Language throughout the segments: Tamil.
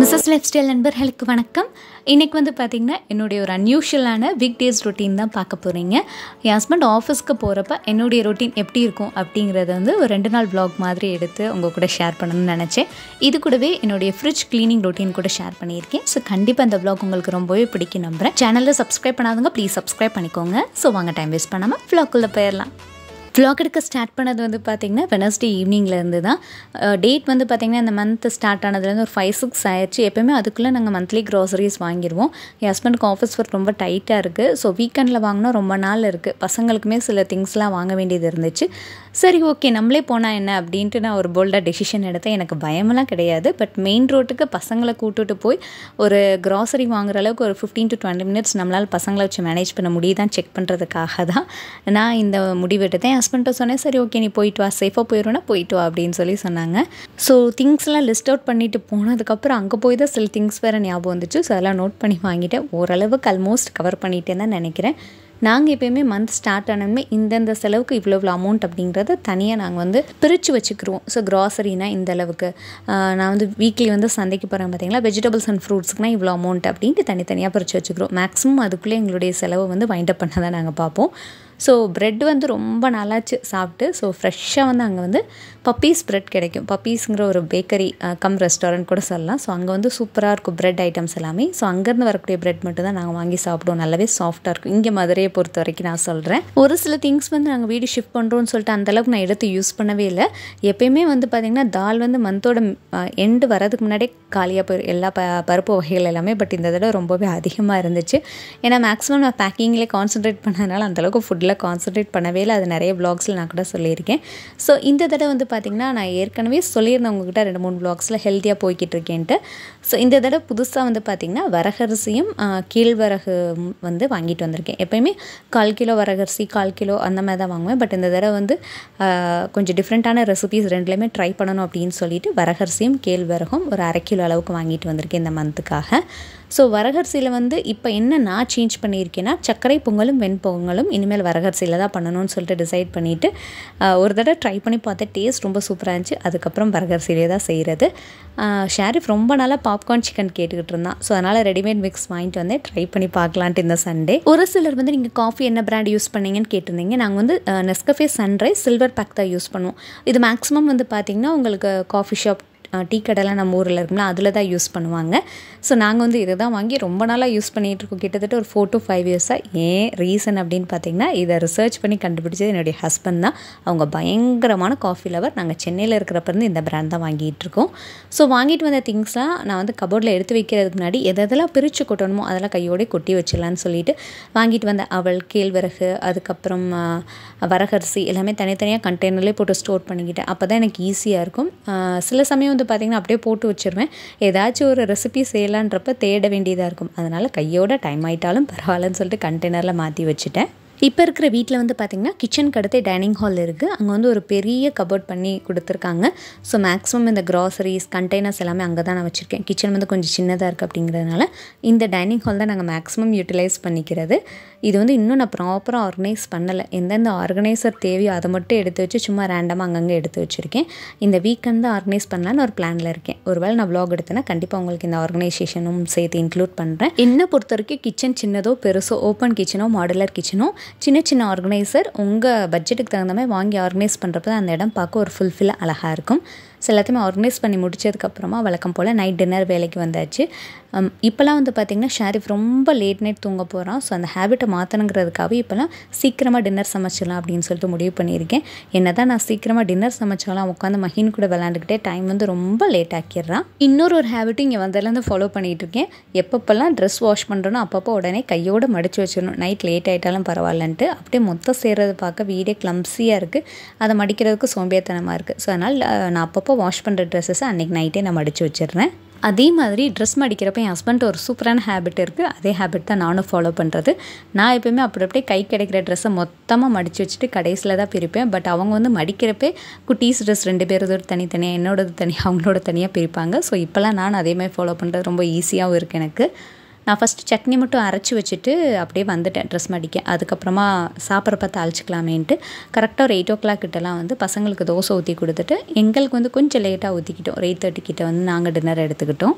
மிஸ்ஸஸ் லைஃப் ஸ்டைல் நண்பர்களுக்கு வணக்கம் இன்றைக்கி வந்து பார்த்திங்கன்னா என்னுடைய ஒரு அன்யூஷுவலான வீக் டேஸ் ரொட்டீன் தான் பார்க்க போகிறீங்க என் ஹஸ்பண்ட் ஆஃபீஸ்க்கு போகிறப்ப என்னுடைய ரொட்டீன் எப்படி இருக்கும் அப்படிங்கிறத வந்து ஒரு ரெண்டு நாள் vlog மாதிரி எடுத்து உங்கள் கூட ஷேர் பண்ணணும்னு நினச்சேன் இது கூடவே என்னுடைய ஃப்ரிட்ஜ் க்ளீனிங் ரொட்டீன் கூட ஷேர் பண்ணியிருக்கேன் ஸோ கண்டிப்பாக இந்த vlog உங்களுக்கு ரொம்பவே பிடிக்கும் நம்புகிறேன் சேனலில் சப்ஸ்கிரைப் பண்ணாதவங்க ப்ளீஸ் சப்ஸ்கிரைப் பண்ணிக்கோங்க ஸோ வாங்க டைம் வேஸ்ட் பண்ணாமல் vlog-குள்ளே போயிடலாம் vlog எடுக்க ஸ்டார்ட் பண்ணது வந்து பார்த்திங்கன்னா வெனஸ்டே ஈவினிங்லேருந்து தான் டேட் வந்து பார்த்திங்கன்னா இந்த மந்த் ஸ்டார்ட் ஆனதுலேருந்து ஒரு ஃபைவ் சிக்ஸ் ஆயிடுச்சு எப்போயுமே அதுக்குள்ளே நாங்கள் மந்த்லி க்ராசரிஸ் வாங்கிடுவோம் என் ஹஸ்பண்டுக்கு ஆஃபீஸ் ஒர்க் ரொம்ப டைட்டாக இருக்குது ஸோ வீக்கெண்டில் வாங்கினா ரொம்ப நாள் இருக்குது பசங்களுக்குமே சில திங்ஸ்லாம் வாங்க வேண்டியது இருந்துச்சு சரி ஓகே நம்மளே போனால் என்ன அப்படின்ட்டு நான் ஒரு போல்டாக டெசிஷன் எடுத்தேன் எனக்கு பயமெல்லாம் கிடையாது பட் மெயின் ரோட்டுக்கு பசங்களை கூட்டுட்டு போய் ஒரு க்ராசரி வாங்குற அளவுக்கு ஒரு ஃபிஃப்டீன் டு டுவெண்ட்டி மினிட்ஸ் நம்மளால் பசங்களை வச்சு மேனேஜ் பண்ண முடியுதான்னு செக் பண்ணுறதுக்காக தான் நான் இந்த முடிவு எடுத்தேன் ஹஸ்பண்ட்டை சொன்னேன் சரி ஓகே நீ போயிட்டு வா சேஃபாக போயிடும்னா போயிட்டு வா அப்படின்னு சொல்லி சொன்னாங்க ஸோ திங்ஸ்லாம் லிஸ்ட் அவுட் பண்ணிட்டு போனதுக்கப்புறம் அங்கே போய் தான் சில திங்ஸ் வேறு ஞாபகம் வந்துச்சு ஸோ அதெல்லாம் நோட் பண்ணி வாங்கிட்டேன் ஓரளவுக்கு ஆல்மோஸ்ட் கவர் பண்ணிட்டேன்னு தான் நினைக்கிறேன் நாங்கள் எப்பயுமே மந்த் ஸ்டார்ட் ஆனதுமே இந்தந்த செலவுக்கு இவ்வளோ இவ்வளோ அமௌண்ட் அப்படிங்கிறத தனியாக நாங்கள் வந்து பிரித்து வச்சுக்கிருவோம் ஸோ க்ராசரினா இந்த அளவுக்கு ஆஹ் நான் வந்து வீக்லி வந்து சந்தைக்கு போகிறேன் பார்த்தீங்களா வெஜிடபிள்ஸ் அண்ட் ஃப்ரூட்ஸ்க்குனா இவ்வளோ அமௌண்ட் அப்படின்ட்டு தனித்தனியாக பிரித்து வச்சுக்கிறோம் மேக்ஸிமம் அதுக்குள்ளே எங்களுடைய செலவை வந்து வைண்டப் பண்ண தான் நாங்கள் பார்ப்போம் ஸோ ப்ரெட் வந்து ரொம்ப நல்லாச்சு சாப்பிட்டு ஸோ ஃப்ரெஷ்ஷாக வந்து அங்கே வந்து பப்பீஸ் ப்ரெட் கிடைக்கும் பப்பீஸுங்கிற ஒரு பேக்கரி கம் ரெஸ்டாரண்ட் கூட சொல்லலாம் ஸோ அங்கே வந்து சூப்பராக இருக்கும் ப்ரெட் ஐட்டம்ஸ் எல்லாமே ஸோ அங்கேருந்து வரக்கூடிய ப்ரெட் மட்டும் தான் நாங்கள் வாங்கி சாப்பிடுவோம் நல்லாவே சாஃப்டாக இருக்கும் இங்கே மதுரையை பொறுத்த வரைக்கும் நான் சொல்கிறேன் ஒரு சில திங்ஸ் வந்து நாங்கள் வீடு ஷிஃப்ட் பண்ணுறோம்னு சொல்லிட்டு அந்தளவுக்கு நான் எடுத்து யூஸ் பண்ணவே இல்லை எப்பயுமே வந்து பார்த்திங்கன்னா தால் வந்து மந்தோட எண்டு வரதுக்கு முன்னாடியே காலியாக போயிடும் எல்லா ப பருப்பு வகைகள் எல்லாமே பட் இந்த தடவை ரொம்பவே அதிகமாக இருந்துச்சு ஏன்னா மேக்ஸிமம் நான் பேக்கிங்லேயே கான்சென்ட்ரேட் பண்ணதுனால அந்தளவுக்கு ஃபுட்டில் கான்சென்ட்ரேட் பண்ணவே இல்லை அது நிறைய வ்ளாக்ஸில் நான் கூட சொல்லியிருக்கேன் ஸோ இந்த தடவை வந்து பார்த்திங்கன்னா நான் ஏற்கனவே சொல்லியிருந்தேன் உங்ககிட்ட ரெண்டு மூணு வ்ளாக்ஸில் ஹெல்த்தியாக போய்கிட்டு இருக்கேன்ட்டு ஸோ இந்த தடவை புதுசாக வந்து பார்த்திங்கன்னா வரகரிசியும் ஆஹ், கேழ்வரகு வந்து வாங்கிட்டு வந்திருக்கேன் எப்பயுமே கால் கிலோ வரகரிசி கால் கிலோ அந்த மாதிரி தான் வாங்குவேன் பட் இந்த தடவை வந்து ஆஹ், கொஞ்சம் டிஃப்ரெண்ட்டான ரெசிபீஸ் ரெண்டுலேயுமே ட்ரை பண்ணணும் அப்படின்னு சொல்லிட்டு வரகரிசியும் கேழ்வரகும் ஒரு அரை கிலோ அளவுக்கு வாங்கிட்டு வந்திருக்கேன் இந்த மந்த்துக்காக ஸோ வரகரிசியில் வந்து இப்போ என்ன நான் சேஞ்ச் பண்ணியிருக்கேன்னா சர்க்கரை பொங்கலும் வெண்பொங்கலும் இனிமேல் வரகரிசியில் தான் பண்ணணும்னு சொல்லிட்டு டிசைட் பண்ணிவிட்டு ஒரு தடவை ட்ரை பண்ணி பார்த்தேன் டேஸ்ட் ரொம்ப சூப்பராக இருந்துச்சு அதுக்கப்புறம் வரகரிசியிலே தான் செய்கிறது ஷாரிஃப் ரொம்ப நாளாக பாப்கார்ன் சிக்கன் கேட்டுக்கிட்டு இருந்தான் ஸோ அதனால் ரெடிமேட் மிக்ஸ் வாங்கிட்டு வந்தேன் ட்ரை பண்ணி பார்க்கலான்ட்டு இந்த சண்டே ஒரு சிலர் வந்து நீங்கள் காஃபி என்ன பிராண்ட் யூஸ் பண்ணீங்கன்னு கேட்டிருந்தீங்க நாங்கள் வந்து நெஸ்கஃபே சன்ரைஸ் சில்வர் பேக் தான் யூஸ் பண்ணுவோம் இது மேக்ஸிமம் வந்து பார்த்திங்கன்னா உங்களுக்கு காஃபி ஷாப் டீ கடைலாம் நம்ம ஊரில் இருக்கும்ல அதில் தான் யூஸ் பண்ணுவாங்க ஸோ நாங்கள் வந்து இதை தான் வாங்கி ரொம்ப நாளாக யூஸ் பண்ணிகிட்டு இருக்கோம் கிட்டத்தட்ட ஒரு ஃபோர் டு ஃபைவ் இயர்ஸாக ஏன் ரீசன் அப்படின்னு பார்த்தீங்கன்னா இதை ரிசர்ச் பண்ணி கண்டுபிடிச்சது என்னுடைய ஹஸ்பண்ட் தான் அவங்க பயங்கரமான காஃபி லவர் நாங்கள் சென்னையில் இருக்கிறப்ப இருந்து இந்த பிராண்ட் தான் வாங்கிட்டு இருக்கோம் ஸோ வாங்கிட்டு வந்த திங்ஸ்லாம் நான் வந்து கபோர்டில் எடுத்து வைக்கிறதுக்கு முன்னாடி எது எதெல்லாம் பிரித்து கொட்டணுமோ அதெல்லாம் கையோடே கொட்டி வச்சிடலான்னு சொல்லிட்டு வாங்கிட்டு வந்த அவள் கேழ்வரகு அதுக்கப்புறம் ஆ, வரகரிசி எல்லாமே தனித்தனியாக கண்டெய்னர்லேயே போட்டு ஸ்டோர் பண்ணிக்கிட்டேன் அப்போ தான் எனக்கு ஈஸியாக இருக்கும் ஆ, சில சமயம் வந்து பார்த்திங்கன்னா அப்படியே போட்டு வச்சுருவேன் ஏதாச்சும் ஒரு ரெசிபி செய்யலான்றப்ப தேட வேண்டியதாக இருக்கும் அதனால் கையோட டைம் ஆயிட்டாலும் பரவாயில்லன்னு சொல்லிட்டு கண்டெய்னரில் மாற்றி வச்சுட்டேன் இப்போ இருக்கிற வீட்டில் வந்து பார்த்திங்கன்னா கிச்சனுக்கு அடுத்தே டைனிங் ஹால் இருக்குது அங்கே வந்து ஒரு பெரிய கபோர்ட் பண்ணி கொடுத்துருக்காங்க ஸோ மேக்ஸிமம் இந்த க்ராசரிஸ் கண்டெய்னர்ஸ் எல்லாமே அங்கே தான் நான் வச்சுருக்கேன் கிச்சன் வந்து கொஞ்சம் சின்னதாக இருக்குது அப்படிங்கிறதுனால இந்த டைனிங் ஹால் தான் நாங்கள் மேக்ஸிமம் யூட்டிலைஸ் பண்ணிக்கிறது இது வந்து இன்னும் நான் ப்ராப்பராக ஆர்கனைஸ் பண்ணலை எந்தெந்த ஆர்கனைசர் தேவையோ அதை மட்டும் எடுத்து வச்சு சும்மா ரேண்டமாக அங்கங்கே எடுத்து வச்சுருக்கேன் இந்த வீக்கெண்ட் தான் ஆர்கனைஸ் பண்ணலான்னு ஒரு பிளானில் இருக்கேன் ஒருவேளை நான் vlog எடுத்தேன்னா கண்டிப்பாக உங்களுக்கு இந்த ஆர்கனைசேஷனும் சேர்த்து இன்க்ளூட் பண்ணுறேன் என்னை பொறுத்த வரைக்கும் கிச்சன் சின்னதோ பெருசோ ஓப்பன் கிச்சனோ மாடுலர் கிச்சனோ சின்ன சின்ன ஆர்கனைசர் உங்கள் பட்ஜெட்டுக்கு தகுந்த மாதிரி வாங்கி ஆர்கனைஸ் பண்ணுறப்ப தான் அந்த இடம் பார்க்க ஒரு ஃபுல்ஃபில்லாக அழகாக இருக்கும் ஸோ எல்லாத்தையுமே ஆர்கனைஸ் பண்ணி முடிச்சதுக்கப்புறமா வழக்கம் போல் நைட் டின்னர் வேலைக்கு வந்தாச்சு அம், இப்போலாம் வந்து பார்த்திங்கன்னா ஷாரிஃப் ரொம்ப லேட் நைட் தூங்க போகிறான் ஸோ அந்த ஹேபிட்டை மாற்றணுங்கிறதுக்காக இப்போலாம் சீக்கிரமாக டின்னர் சமைச்சிடலாம் அப்படின்னு சொல்லிட்டு முடிவு பண்ணியிருக்கேன் என்ன தான் நான் சீக்கிரமாக டின்னர் சமைச்சாலும் உட்காந்து மஹின் கூட விளாண்டுக்கிட்டே டைம் வந்து ரொம்ப லேட் ஆக்கிடுறான் இன்னொரு ஒரு ஹேபிட்டும் இங்கே வந்ததுலேருந்து ஃபாலோ பண்ணிகிட்டு இருக்கேன் எப்பப்போல்லாம் ட்ரெஸ் வாஷ் பண்ணுறனோ அப்பப்போ உடனே கையோடு மடிச்சு வச்சிடணும் நைட் லேட் ஆகிட்டாலும் பரவாயில்லன்ட்டு அப்படியே மொத்தம் சேர்றது பார்க்க வீடே கிளம்ஸியாக இருக்குது அதை மடிக்கிறதுக்கு சோம்பேறித்தனமாக இருக்குது ஸோ அதனால் அஹ், நான் அப்பப்போ வாஷ் பண்ணுற ட்ரெஸ்ஸஸை அன்றைக்கி நைட்டே நான் மடித்து வச்சிடுறேன் அதே மாதிரி ட்ரெஸ் மடிக்கிறப்ப என் ஹஸ்பண்ட் ஒரு சூப்பரான ஹேபிட் இருக்குது அதே ஹேபிட் தான் நானும் ஃபாலோ பண்ணுறது நான் எப்பயுமே அப்படி அப்படியே கை கிடைக்கிற ட்ரெஸ்ஸை மொத்தமாக மடித்து வச்சுட்டு கடைசியில் தான் பிரிப்பேன் பட் அவங்க வந்து மடிக்கிறப்பே குட்டீஸ் ட்ரெஸ் ரெண்டு பேரது தனித்தனியாக என்னோடது தனியாக அவங்களோட தனியாக பிரிப்பாங்க ஸோ இப்போல்லாம் நான் அதே மாதிரி ஃபாலோ பண்ணுறது ரொம்ப ஈஸியாகவும் இருக்குது எனக்கு நான் ஃபஸ்ட்டு சட்னி மட்டும் அரைச்சி வச்சுட்டு அப்படியே வந்துட்டேன் ட்ரெஸ் மடிக்க அதுக்கப்புறமா சாப்பிட்றப்ப தாளிச்சிக்கலாமேன்ட்டு கரெக்டாக ஒரு எயிட் ஓ கிளாக் கிட்டலாம் வந்து பசங்களுக்கு தோசை ஊற்றி கொடுத்துட்டு எங்களுக்கு வந்து கொஞ்சம் லேட்டாக ஊற்றிக்கிட்டோம் ஒரு எயிட் தேர்ட்டி கிட்ட வந்து நாங்கள் டின்னர் எடுத்துக்கிட்டோம்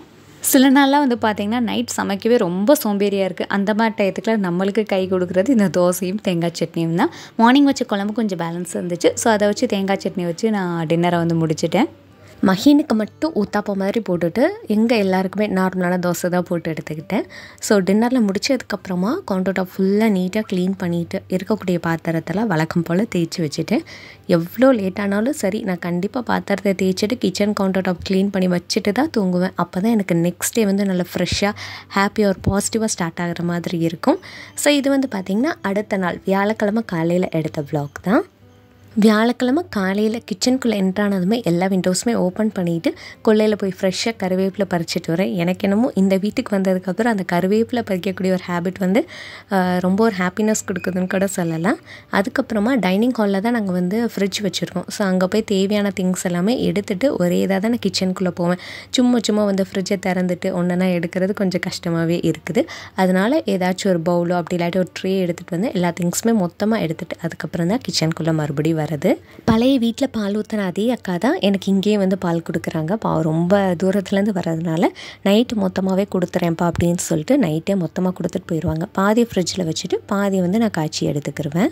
சில நாள்லாம் வந்து பார்த்திங்கன்னா நைட் சமைக்கவே ரொம்ப சோம்பேறியாக இருக்குது அந்த மாதிரி டயத்துக்குலாம் நம்மளுக்கு கை கொடுக்குறது இந்த தோசையும் தேங்காய் சட்னியும் தான் மார்னிங் வச்ச குழம்பு கொஞ்சம் பேலன்ஸ் இருந்துச்சு ஸோ அதை வச்சு தேங்காய் சட்னி வச்சு நான் டின்னரை வந்து முடிச்சிட்டேன் மஹீனுக்கு மட்டும் ஊத்தாப்பம் மாதிரி போட்டுட்டு எங்கள் எல்லாருக்குமே நார்மலான தோசை தான் போட்டு எடுத்துக்கிட்டேன் ஸோ டின்னரில் முடிச்சதுக்கப்புறமா கவுண்டர் டாப் ஃபுல்லாக நீட்டாக க்ளீன் பண்ணிவிட்டு இருக்கக்கூடிய பாத்திரத்தெல்லாம் வழக்கம் போல் தேய்ச்சி வச்சுட்டேன் எவ்வளோ லேட் ஆனாலும் சரி நான் கண்டிப்பாக பாத்திரத்தை தேய்ச்சிட்டு கிச்சன் கவுண்டர் டாப் க்ளீன் பண்ணி வச்சுட்டு தான் தூங்குவேன் அப்போ தான் எனக்கு நெக்ஸ்ட் டே வந்து நல்லா ஃப்ரெஷ்ஷாக ஹாப்பியாக ஒரு பாசிட்டிவாக ஸ்டார்ட் ஆகிற மாதிரி இருக்கும் ஸோ இது வந்து பார்த்திங்கன்னா அடுத்த நாள் வியாழக்கிழமை காலையில் எடுத்த vlog தான் வியாழக்கிழமை காலையில் கிச்சனுக்குள்ளே என்ட்ரானதுமே எல்லா விண்டோஸுமே ஓப்பன் பண்ணிவிட்டு கொல்லையில் போய் ஃப்ரெஷ்ஷாக கருவேப்பிலை பறிச்சிட்டு வரேன் எனக்கு என்னமோ இந்த வீட்டுக்கு வந்ததுக்கப்புறம் அந்த கருவேப்பிலை பறிக்கக்கூடிய ஒரு ஹேபிட் வந்து ஆஹ், ரொம்ப ஒரு ஹாப்பினஸ் கொடுக்குதுன்னு கூட சொல்லலாம் அதுக்கப்புறமா டைனிங் ஹாலில் தான் நாங்கள் வந்து ஃப்ரிட்ஜ் வச்சுருக்கோம் ஸோ அங்கே போய் தேவையான திங்ஸ் எல்லாமே எடுத்துகிட்டு ஒரே இதாக தான் நான் கிச்சனுக்குள்ளே போவேன் சும்மா சும்மா வந்து ஃப்ரிட்ஜை திறந்துட்டு ஒன்றுனா எடுக்கிறது கொஞ்சம் கஷ்டமாகவே இருக்குது அதனால் ஏதாச்சும் ஒரு பவுலோ அப்படி இல்லாட்டி ஒரு ட்ரே எடுத்துகிட்டு வந்து எல்லா திங்ஸுமே மொத்தமாக எடுத்துகிட்டு அதுக்கப்புறம் தான் கிச்சனுக்குள்ளே மறுபடியும் வருது பழைய வீட்டில் பால் ஊற்றின அதே அக்கா தான் எனக்கு இங்கேயே வந்து பால் கொடுக்குறாங்க பாவம் ரொம்ப தூரத்துலேருந்து வர்றதுனால நைட்டு மொத்தமாகவே கொடுத்துறேன்ப்பா அப்படின்னு சொல்லிட்டு நைட்டே மொத்தமாக கொடுத்துட்டு போயிடுவாங்க பாதி ஃப்ரிட்ஜில் வச்சுட்டு பாதி வந்து நான் காய்ச்சி எடுத்துக்கிருவேன்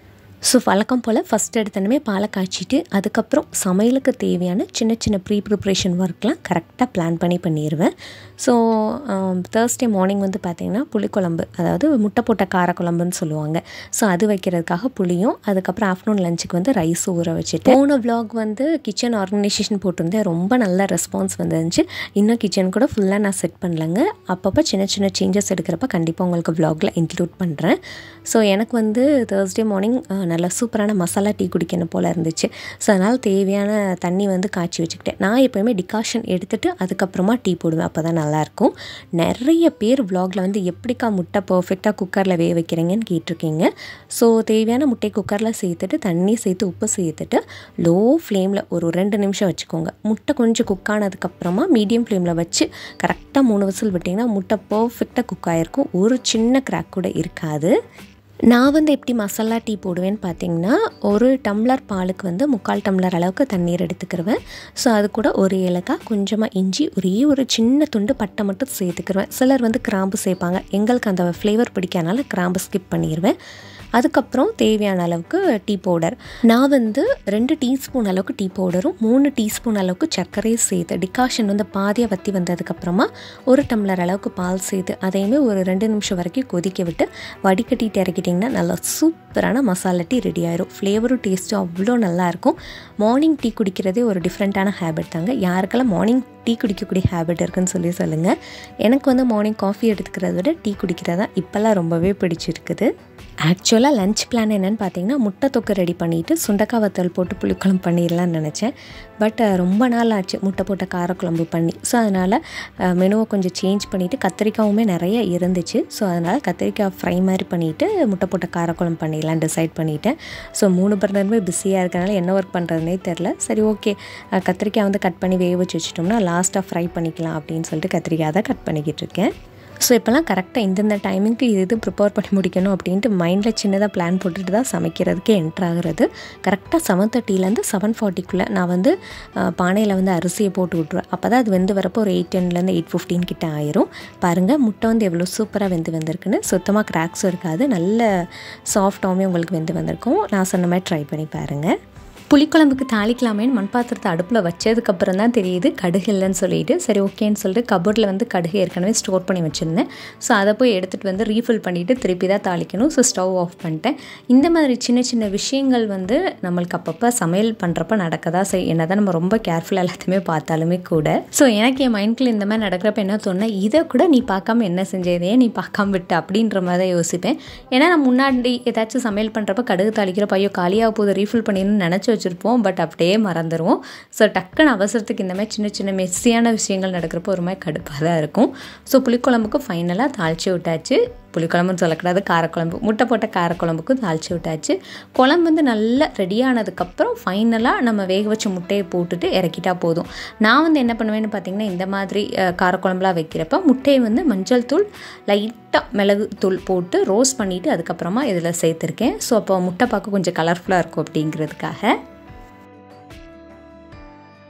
ஸோ வழக்கம் போல் ஃபஸ்ட் எடுத்தனமே பாலை காய்ச்சிட்டு அதுக்கப்புறம் சமையலுக்கு தேவையான சின்ன சின்ன ப்ரீ ப்ரிப்ரேஷன் ஒர்க்லாம் கரெக்டாக பிளான் பண்ணி பண்ணிடுவேன் ஸோ தேர்ஸ்டே மார்னிங் வந்து பார்த்திங்கன்னா புளிக்குழம்பு அதாவது முட்டை போட்ட காரக்குழம்புன்னு சொல்லுவாங்க ஸோ அது வைக்கிறதுக்காக புளியும் அதுக்கப்புறம் ஆஃப்டர்நூன் லஞ்சுக்கு வந்து ரைஸ் ஊற வச்சுட்டு போன vlog வந்து கிச்சன் ஆர்கனைசேஷன் போட்டிருந்தேன் ரொம்ப நல்ல ரெஸ்பான்ஸ் வந்துருந்துச்சு இன்னும் கிச்சன் கூட ஃபுல்லாக நான் செட் பண்ணலங்க அப்பப்போ சின்ன சின்ன சேஞ்சஸ் எடுக்கிறப்ப கண்டிப்பாக உங்களுக்கு vlogல இன்க்ளூட் பண்ணுறேன் ஸோ எனக்கு வந்து தேர்ஸ்டே மார்னிங் நல்லா சூப்பரான மசாலா டீ குடிக்கணும் போல் இருந்துச்சு ஸோ அதனால் தேவையான தண்ணி வந்து காய்ச்சி வச்சுக்கிட்டேன் நான் எப்போயுமே டிகாஷன் எடுத்துகிட்டு அதுக்கப்புறமா டீ போடுவேன் அப்போ தான் நல்லாயிருக்கும் நிறைய பேர் vlogல வந்து எப்படிக்கா முட்டை பர்ஃபெக்டாக குக்கரில் வேக வைக்கிறீங்கன்னு கேட்டிருக்கீங்க ஸோ தேவையான முட்டை குக்கரில் சேர்த்துட்டு தண்ணி சேர்த்து உப்பு சேர்த்துட்டு லோ ஃப்ளேமில் ஒரு ரெண்டு நிமிஷம் வச்சுக்கோங்க முட்டை கொஞ்சம் குக் ஆனதுக்கப்புறமா மீடியம் ஃப்ளேமில் வச்சு கரெக்டாக மூணு விசில் விட்டிங்கன்னா முட்டை பர்ஃபெக்டாக குக் ஆகிருக்கும் ஒரு சின்ன கிராக் கூட இருக்காது நான் வந்து எப்படி மசாலா டீ போடுவேன்னு பார்த்தீங்கன்னா ஒரு டம்ளர் பாலுக்கு வந்து முக்கால் டம்ளர் அளவுக்கு தண்ணீர் எடுத்துக்கிருவேன் ஸோ அது கூட ஒரு ஏலக்காய் கொஞ்சமாக இஞ்சி ஒரே ஒரு சின்ன துண்டு பட்டை மட்டும் சேர்த்துக்கிருவேன் சிலர் வந்து கிராம்பு சேர்ப்பாங்க எங்களுக்கு அந்த ஃப்ளேவர் பிடிக்காதனால கிராம்பு ஸ்கிப் பண்ணிடுவேன் அதுக்கப்புறம் தேவையான அளவுக்கு டீ பவுடர் நான் வந்து ரெண்டு டீஸ்பூன் அளவுக்கு டீ பவுடரும் மூணு டீஸ்பூன் அளவுக்கு சர்க்கரையும் சேர்த்து டிகாஷன் வந்து பாதியாக வற்றி வந்ததுக்கப்புறமா ஒரு டம்ளர் அளவுக்கு பால் சேர்த்து அதையுமே ஒரு ரெண்டு நிமிஷம் வரைக்கும் கொதிக்க விட்டு வடிகட்டிட்டு இறக்கிட்டிங்கன்னா நல்லா சூப்பரான மசாலா டீ ரெடி ஆயிரும் ஃப்ளேவரும் டேஸ்ட்டும் அவ்வளோ நல்லாயிருக்கும் மார்னிங் டீ குடிக்கிறதே ஒரு டிஃப்ரெண்ட்டான ஹேபிட் தாங்க யாருக்கெல்லாம் மார்னிங் டீ குடிக்கக்கூடிய ஹேபிட் இருக்குன்னு சொல்லி சொல்லுங்கள் எனக்கு வந்து மார்னிங் காஃபி எடுத்துக்கிறத விட டீ குடிக்கிறதா இப்போல்லாம் ரொம்பவே பிடிச்சிருக்குது ஆக்சுவலாக லஞ்ச் பிளான் என்னன்னு பார்த்தீங்கன்னா முட்டை தொக்கு ரெடி பண்ணிவிட்டு சுண்டக்காய் வத்தல் போட்டு புளிக்குழம்பு பண்ணிடலாம்னு நினச்சேன் பட் ரொம்ப நாள் ஆச்சு முட்டை போட்ட காரக்குழம்பு பண்ணி ஸோ அதனால் மெனுவை கொஞ்சம் சேஞ்ச் பண்ணிவிட்டு கத்திரிக்காவுமே நிறைய இருந்துச்சு ஸோ அதனால் கத்திரிக்காய் ஃப்ரை மாதிரி பண்ணிவிட்டு முட்டை போட்ட காரக்குழம்பு பண்ணிடலாம் டிசைட் பண்ணிட்டேன் ஸோ மூணு பர்னருமே பிஸியாக இருக்கனால என்ன ஒர்க் பண்ணுறதுனே தெரில சரி ஓகே கத்திரிக்காய் வந்து கட் பண்ணி வேக வச்சு வச்சிட்டோம்னா லாஸ்ட்டாக ஃப்ரை பண்ணிக்கலாம் அப்படின்னு சொல்லிட்டு கத்திரிக்காய் தான் கட் பண்ணிக்கிட்டு இருக்கேன் ஸோ இப்போல்லாம் கரெக்டாக இந்தந்த டைமிங்க்கு இது இது ப்ரிப்பேர் பண்ணி முடிக்கணும் அப்படின்ட்டு மைண்டில் சின்னதாக பிளான் போட்டுட்டு தான் சமைக்கிறதுக்கே என்ட்ரு ஆகுறது கரெக்டாக செவன் தேர்ட்டிலேருந்து செவன் ஃபார்ட்டிக்குள்ளே நான் வந்து அஹ், பானையில் வந்து அரிசியை போட்டு விட்ருவேன் அப்போ தான் அது வெந்து வரப்போ ஒரு எயிட் டென்லேருந்து எயிட் ஃபிஃப்டீன் கிட்ட ஆயிரும் பாருங்கள் முட்டை வந்து எவ்வளோ சூப்பராக வெந்து வந்திருக்குன்னு சுத்தமாக கிராக்ஸும் இருக்காது நல்ல சாஃப்டாகவுமே உங்களுக்கு வெந்து வந்திருக்கும் நான் சொன்ன மாதிரி ட்ரை பண்ணி பாருங்கள் புளிக்குழம்புக்கு தாளிக்கலாமேன்னு மண் பாத்திரத்தை அடுப்பில் வச்சதுக்கப்புறம் தான் தெரியுது கடுகு இல்லைன்னு சொல்லிட்டு சரி ஓகேன்னு சொல்லிட்டு கபோர்டில் வந்து கடுகு ஏற்கனவே ஸ்டோர் பண்ணி வச்சுருந்தேன் ஸோ அதை போய் எடுத்துகிட்டு வந்து ரீஃபில் பண்ணிவிட்டு திருப்பி தான் தாளிக்கணும் ஸோ ஸ்டவ் ஆஃப் பண்ணிட்டேன் இந்த மாதிரி சின்ன சின்ன விஷயங்கள் வந்து நம்மளுக்கு அப்பப்போ சமையல் பண்ணுறப்ப நடக்க தான் செய் என்ன தான் நம்ம ரொம்ப கேர்ஃபுல்லாக எல்லாத்தையுமே பார்த்தாலுமே கூட ஸோ எனக்கு என் மைண்டில் இந்த மாதிரி நடக்கிறப்ப என்ன தோணுனா இதை கூட நீ பார்க்காம என்ன செஞ்சதே நீ பார்க்காம விட்டு அப்படின்ற மாதிரி தான் யோசிப்பேன் ஏன்னா நான் முன்னாடி ஏதாச்சும் சமையல் பண்ணுறப்ப கடுகு தாளிக்கிறப்ப ஐயோ காலியாக போகுது ரீஃபில் பண்ணிடணும்னு நினச்சி வச்சுருப்போம் பட் அப்படியே மறந்துடுவோம் ஸோ டக்குன்னு அவசரத்துக்கு இந்த மாதிரி சின்ன சின்ன மெஸ்ஸியான விஷயங்கள் நடக்கிறப்போ ஒரு மாதிரி கடுப்பாக தான் இருக்கும் ஸோ புளிக்குழம்புக்கு ஃபைனலாக தாளித்து விட்டாச்சு புளிக்குழம்புன்னு சொல்லக்கூடாது காரக்குழம்பு முட்டை போட்ட காரக்குழம்புக்கும் தாளித்து விட்டாச்சு குழம்பு வந்து நல்லா ரெடியானதுக்கப்புறம் ஃபைனலாக நம்ம வேக வச்ச முட்டையை போட்டுட்டு இறக்கிட்டா போதும் நான் வந்து என்ன பண்ணுவேன்னு பார்த்தீங்கன்னா இந்த மாதிரி அஹ், காரக்குழம்புலாம் வைக்கிறப்ப முட்டையை வந்து மஞ்சள் தூள் லைட்டாக மிளகு தூள் போட்டு ரோஸ்ட் பண்ணிவிட்டு அதுக்கப்புறமா இதில் சேர்த்துருக்கேன் ஸோ அப்போ முட்டை பார்க்க கொஞ்சம் கலர்ஃபுல்லாக இருக்கும் அப்படிங்கிறதுக்காக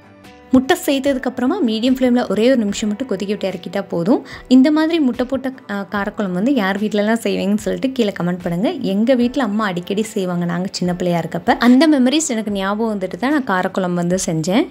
முட்டை சேர்த்ததுக்கப்புறமா மீடியம் ஃப்ளேமில் ஒரே ஒரு நிமிஷம் மட்டும் கொதிக்க விட்டு இறக்கிட்டா போதும் இந்த மாதிரி முட்டை போட்ட அஹ், காரக்குழம்பு வந்து யார் வீட்டிலலாம் செய்வீங்கன்னு சொல்லிட்டு கீழே கமெண்ட் பண்ணுங்கள் எங்கள் வீட்டில் அம்மா அடிக்கடி செய்வாங்க நாங்கள் சின்ன பிள்ளையா இருக்கப்ப அந்த மெமரிஸ் எனக்கு ஞாபகம் வந்துட்டு தான் நான் காரக்குழம்பு வந்து செஞ்சேன்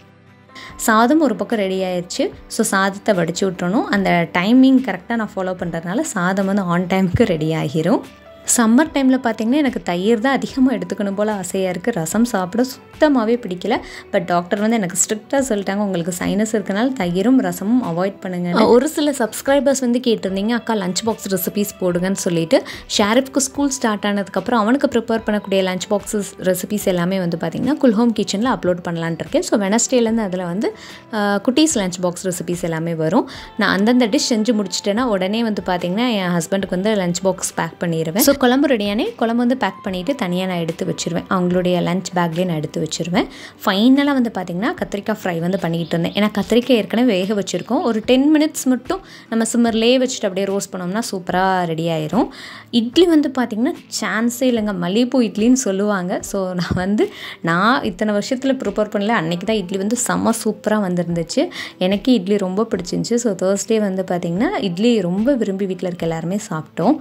சாதம் ஒரு பக்கம் ரெடி ஆயிடுச்சு ஸோ சாதத்தை வடிச்சு விட்டுறணும் அந்த டைமிங் கரெக்டாக நான் ஃபாலோ பண்ணுறதுனால சாதம் வந்து ஆன் டைமுக்கு ரெடி ஆகிரும் சம்மர் டைமில் பார்த்தீங்கன்னா எனக்கு தயிர் தான் அதிகமாக எடுத்துக்கணும் போல் ஆசையாக இருக்குது ரசம் சாப்பிட சுத்தமாகவே பிடிக்கல பட் டாக்டர் வந்து எனக்கு ஸ்ட்ரிக்டாக சொல்லிட்டாங்க உங்களுக்கு சைனஸ் இருக்கனால தயிரும் ரசமும் அவாய்ட் பண்ணுங்க ஒரு சில சப்ஸ்கிரைபர்ஸ் வந்து கேட்டிருந்தீங்க அக்கா லஞ்ச் பாக்ஸ் ரெசிபீஸ் போடுங்கன்னு சொல்லிட்டு ஷாரிஃப்க்கு ஸ்கூல் ஸ்டார்ட் ஆனதுக்கப்புறம் அவனுக்கு ப்ரிப்பேர் பண்ணக்கூடிய லஞ்ச் பாக்ஸஸ் ரெசிபீஸ் எல்லாமே வந்து பார்த்திங்கன்னா குல்ஹோம் கிச்சனில் அப்லோட் பண்ணலான்ட்டு இருக்கேன் ஸோ வெனஸ்டேலேருந்து அதில் வந்து ஆஹ், குட்டீஸ் லஞ்ச் பாக்ஸ் ரெசிபீஸ் எல்லாமே வரும் நான் அந்தந்த டிஷ் செஞ்சு முடிச்சிட்டேன்னா உடனே வந்து பார்த்திங்கன்னா என் ஹஸ்பண்டுக்கு வந்து லஞ்ச் பாக்ஸ் பேக் பண்ணிடுவேன் ஸோ குழம்பு ரெடியானே குழம்பு வந்து பேக் பண்ணிவிட்டு தனியாக நான் எடுத்து வச்சிருவேன் அவங்களுடைய லஞ்ச் பேக்லேயே நான் எடுத்து வச்சிருவேன் ஃபைனலாக வந்து பார்த்திங்கன்னா கத்திரிக்காய் ஃப்ரை வந்து பண்ணிக்கிட்டு இருந்தேன் ஏன்னா கத்திரிக்காய் ஏற்கனவே வேக வச்சுருக்கோம் ஒரு டென் மினிட்ஸ் மட்டும் நம்ம சிம்மர்லேயே வச்சுட்டு அப்படியே ரோஸ்ட் பண்ணோம்னா சூப்பராக ரெடி ஆயிரும் இட்லி வந்து பார்த்திங்கன்னா சான்ஸே இல்லைங்க மல்லிகைப்பூ இட்லின்னு சொல்லுவாங்க ஸோ நான் வந்து நான் இத்தனை வருஷத்தில் ப்ரிப்பேர் பண்ணல அன்றைக்கி தான் இட்லி வந்து செம்ம சூப்பராக வந்திருந்துச்சு எனக்கு இட்லி ரொம்ப பிடிச்சிருந்துச்சு ஸோ தேர்ஸ்டே வந்து பார்த்திங்கன்னா இட்லி ரொம்ப விரும்பி வீட்டில் இருக்க எல்லாருமே சாப்பிட்டோம்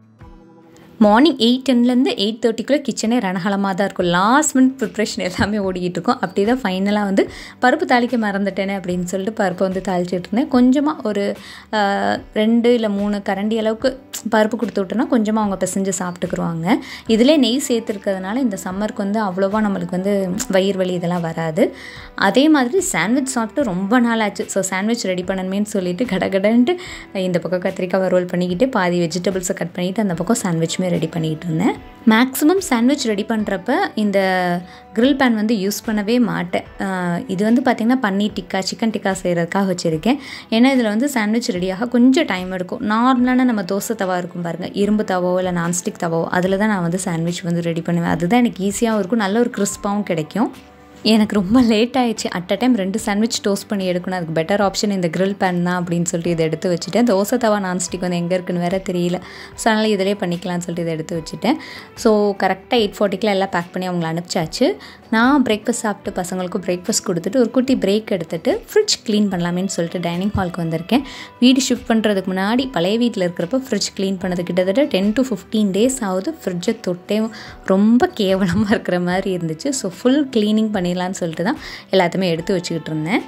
மார்னிங் எயிட் டென்லேருந்து எயிட் தேர்ட்டிக்குள்ளே கிச்சனே ரணகலமாக தான் இருக்கும் லாஸ்ட் மினிட் ப்ரிப்ரேஷன் எல்லாமே ஓடிக்கிட்டு இருக்கும் அப்படி தான் ஃபைனலாக வந்து பருப்பு தாளிக்க மறந்துட்டேனே அப்படின்னு சொல்லிட்டு பருப்பை வந்து தாளிச்சிட்டு இருந்தேன் கொஞ்சமாக ஒரு ஆஹ், ரெண்டு இல்லை மூணு கரண்டி அளவுக்கு பருப்பு கொடுத்து விட்டோன்னா கொஞ்சமாக அவங்க பிசைஞ்சு சாப்பிட்டுக்குருவாங்க இதிலே நெய் சேர்த்துருக்கிறதுனால இந்த சம்மருக்கு வந்து அவ்வளோவா நம்மளுக்கு வந்து வயிறு வலி இதெல்லாம் வராது அதே மாதிரி சாண்ட்விச் சாப்பிட்டு ரொம்ப நாள் ஆச்சு ஸோ சாண்ட்விச் ரெடி பண்ணணுமேன்னு சொல்லிட்டு கடகடன்ட்டு இந்த பக்கம் கத்திரிக்காய் ரோல் பண்ணிக்கிட்டு பாதி வெஜிடபிள்ஸை கட் பண்ணிவிட்டு அந்த பக்கம் சாண்ட்விச்சுமே ரெடி பண்ணிக்கிட்டு இருந்தேன் மேக்ஸிமம் சாண்ட்விச் ரெடி பண்ணுறப்ப இந்த grill பேன் வந்து யூஸ் பண்ணவே மாட்டேன் ஆஹ் இது வந்து பார்த்திங்கன்னா பன்னீர் டிக்கா சிக்கன் டிக்கா செய்கிறதுக்காக வச்சுருக்கேன் ஏன்னா இதில் வந்து சாண்ட்விச் ரெடியாக கொஞ்சம் டைம் எடுக்கும் நார்மலான நம்ம தோசை தவா இருக்கும் பாருங்கள் இரும்பு தவாவோ இல்லை நான்ஸ்டிக் தவாவோ அதில் தான் நான் வந்து சாண்ட்விச் வந்து ரெடி பண்ணுவேன் அதுதான் எனக்கு ஈஸியாகவும் இருக்கும் நல்ல ஒரு கிறிஸ்பாகவும் கிடைக்கும் எனக்கு ரொம்ப லேட் ஆயிடுச்சு அட் அ டைம் ரெண்டு சாண்ட்விச் டோஸ்ட் பண்ணி எடுக்கணும் அதுக்கு பெட்டர் ஆப்ஷன் இந்த grill பேன் தான் அப்படின்னு சொல்லிட்டு இதை எடுத்து வச்சுட்டேன் தோசை தவா நான்ஸ்டிக் வந்து எங்கே இருக்குன்னு வேற தெரியல ஸோ அதனால் இதிலே பண்ணிக்கலாம்னு சொல்லிட்டு இதை எடுத்து வச்சுட்டேன் ஸோ கரெக்டாக எயிட் ஃபார்ட்டிக்கெலாம் எல்லாம் பேக் பண்ணி அவங்கள அனுப்பிச்சாச்சு நான் பிரேக்ஃபாஸ்ட் சாப்பிட்டு பசங்களுக்கு பிரேக்ஃபாஸ்ட் கொடுத்துட்டு ஒரு குட்டி பிரேக் எடுத்துட்டு ஃப்ரிட்ஜ் க்ளீன் பண்ணலாமேன்னு சொல்லிட்டு டைனிங் ஹாலுக்கு வந்திருக்கேன் வீடு ஷிஃப்ட் பண்ணுறதுக்கு முன்னாடி பழைய வீட்டில் இருக்கிறப்ப ஃப்ரிட்ஜ் க்ளீன் பண்ணது கிட்டத்தட்ட டென் டு ஃபிஃப்டீன் டேஸ் ஆகுது ஃப்ரிட்ஜை தொட்டே ரொம்ப கேவலமாக இருக்கிற மாதிரி இருந்துச்சு ஸோ ஃபுல் க்ளீனிங் பண்ணிடலான்னு சொல்லிட்டு தான் எல்லாத்தையுமே எடுத்து வச்சுக்கிட்டு இருந்தேன்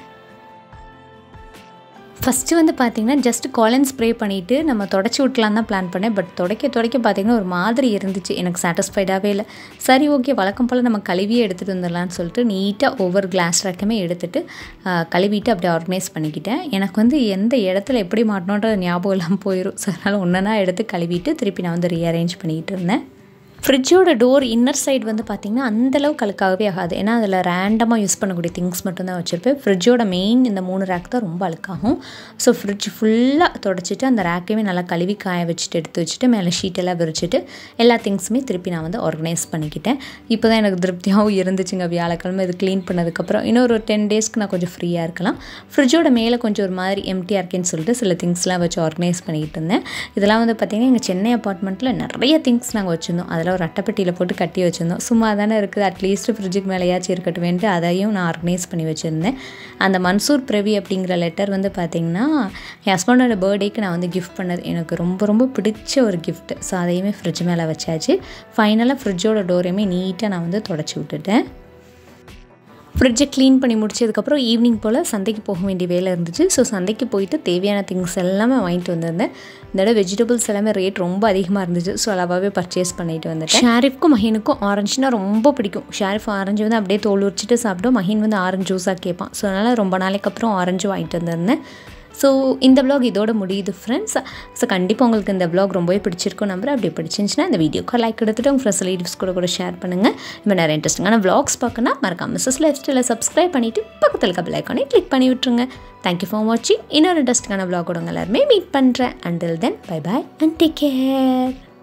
ஃபஸ்ட்டு வந்து பார்த்திங்கன்னா ஜஸ்ட் காலன் ஸ்ப்ரே பண்ணிவிட்டு நம்ம தொடச்சி விட்டலாம் தான் பிளான் பண்ணேன் பட் துடைக்க துடைக்க பார்த்திங்கன்னா ஒரு மாதிரி இருந்துச்சு எனக்கு சாட்டிஸ்ஃபைடாகவே இல்லை சரி ஓகே வழக்கம் போல் நம்ம கழுவியே எடுத்துகிட்டு வந்துடலாம்னு சொல்லிட்டு நீட்டாக ஒவ்வொரு கிளாஸ் ரக்கமே எடுத்துகிட்டு ஆஹ், கழுவிட்டு அப்படியே ஆர்கனைஸ் பண்ணிக்கிட்டேன் எனக்கு வந்து எந்த இடத்துல எப்படி மாட்டணுன்ற ஞாபகம் இல்லாமல் போயிடும் ஸோ அதனால் ஒன்றா எடுத்து கழுவிட்டு திருப்பி நான் வந்து ரீஅரேஞ்ச் பண்ணிக்கிட்டு இருந்தேன் ஃப்ரிட்ஜோட டோர் இன்னர் சைடு வந்து பார்த்திங்கன்னா அந்தளவு அழுக்காகவே ஆகாது ஏன்னா அதில் ரேண்டமாக யூஸ் பண்ணக்கூடிய திங்ஸ் மட்டும்தான் வச்சுருப்பேன் ஃப்ரிட்ஜோட மெயின் இந்த மூணு ரேக் தான் ரொம்ப அழுக்காகும் ஸோ ஃப்ரிட்ஜ் ஃபுல்லாக தொடச்சிட்டு அந்த ரேக்கையுமே நல்லா கழுவி காய வச்சுட்டு எடுத்து வச்சுட்டு மேலே ஷீட்டெல்லாம் விரிச்சிட்டு எல்லா திங்ஸுமே திருப்பி நான் வந்து ஆர்கனைஸ் பண்ணிக்கிட்டேன் இப்போ தான் எனக்கு திருப்தியாகவும் இருந்துச்சுங்க வியாழக்கிழமை இது க்ளீன் பண்ணதுக்கப்புறம் இன்னொரு டென் டேஸ்க்கு நான் கொஞ்சம் ஃப்ரீயாக இருக்கலாம் ஃப்ரிட்ஜோட மேலே கொஞ்சம் ஒரு மாதிரி எம்டியாக இருக்கேன்னு சொல்லிட்டு சில திங்ஸ்லாம் வச்சு ஆர்கனைஸ் பண்ணிக்கிட்டு இருந்தேன் இதெல்லாம் வந்து பார்த்திங்கன்னா எங்கள் சென்னை அப்பார்ட்மெண்ட்டில் நிறைய திங்ஸ் நாங்கள் வச்சுருந்தோம் அதில் ஒரு அட்டைப்பெட்டியில் போட்டு கட்டி வச்சுருந்தோம் சும்மா தானே இருக்குது அட்லீஸ்ட் ஃப்ரிட்ஜுக்கு மேலேயாச்சும் இருக்கட்டும்ன்ட்டு அதையும் நான் ஆர்கனைஸ் பண்ணி வச்சுருந்தேன் அந்த மன்சூர் பிரவி அப்படிங்கிற லெட்டர் வந்து பார்த்திங்கன்னா என் ஹஸ்பண்டோட பர்த்டேக்கு நான் வந்து கிஃப்ட் பண்ணது எனக்கு ரொம்ப ரொம்ப பிடிச்ச ஒரு gift ஸோ அதையுமே ஃப்ரிட்ஜ் மேலே வச்சாச்சு ஃபைனலாக ஃப்ரிட்ஜோட டோரையுமே நீட்டாக நான் வந்து தொடச்சி விட்டுட்டேன் ஃப்ரிட்ஜை க்ளீன் பண்ணி முடிச்சதுக்கப்புறம் ஈவினிங் போல் சந்தைக்கு போக வேண்டிய வேலை இருந்துச்சு ஸோ சந்தைக்கு போயிட்டு தேவையான திங்ஸ் எல்லாமே வாங்கிட்டு வந்திருந்தேன் இந்த தடவை வெஜிடபிள்ஸ் எல்லாமே ரேட் ரொம்ப அதிகமாக இருந்துச்சு ஸோ அளவாகவே பர்ச்சேஸ் பண்ணிட்டு வந்துட்டேன் ஷாரிஃப்க்கும் மஹீனுக்கும் ஆரஞ்சுனா ரொம்ப பிடிக்கும் ஷாரிஃப் ஆரஞ்சு வந்து அப்படியே தோல் உரிச்சிட்டு சாப்பிட்டோம் மஹீன் வந்து ஆரஞ்சு ஜூஸாக கேட்பான் ஸோ அதனால் ரொம்ப நாளைக்கு அப்புறம் ஆரஞ்சு வாங்கிட்டு வந்திருந்தேன் ஸோ இந்த vlog இதோட முடியுது ஃப்ரெண்ட்ஸ் ஸோ கண்டிப்பாக உங்களுக்கு இந்த vlog ரொம்பவே பிடிச்சிருக்கும் நம்புறேன் அப்படி பிடிச்சிருந்துச்சுன்னா இந்த வீடியோக்கு லைக் எடுத்துட்டு உங்கள் ஃப்ரெண்ட்ஸ் ரிலேட்டிவ்ஸ் கூட கூட ஷேர் பண்ணுங்கள் இப்போ நிறைய இன்ட்ரெஸ்டிங்கான vlogs பார்க்கணும் மறக்காம மிஸ்ஸஸ் லைஃப் ஸ்டைலை சப்ஸ்கிரைப் பண்ணிவிட்டு பக்கத்தில் இருக்க பெல் ஐக்கானே கிளிக் பண்ணி விட்டுருங்க தேங்க்யூ ஃபார் வாட்சிங் இன்னொரு இன்ட்ரெஸ்டிங்கான vlog கூட உங்க எல்லாருமே மீட் பண்ணுறேன் until then bye bye and take care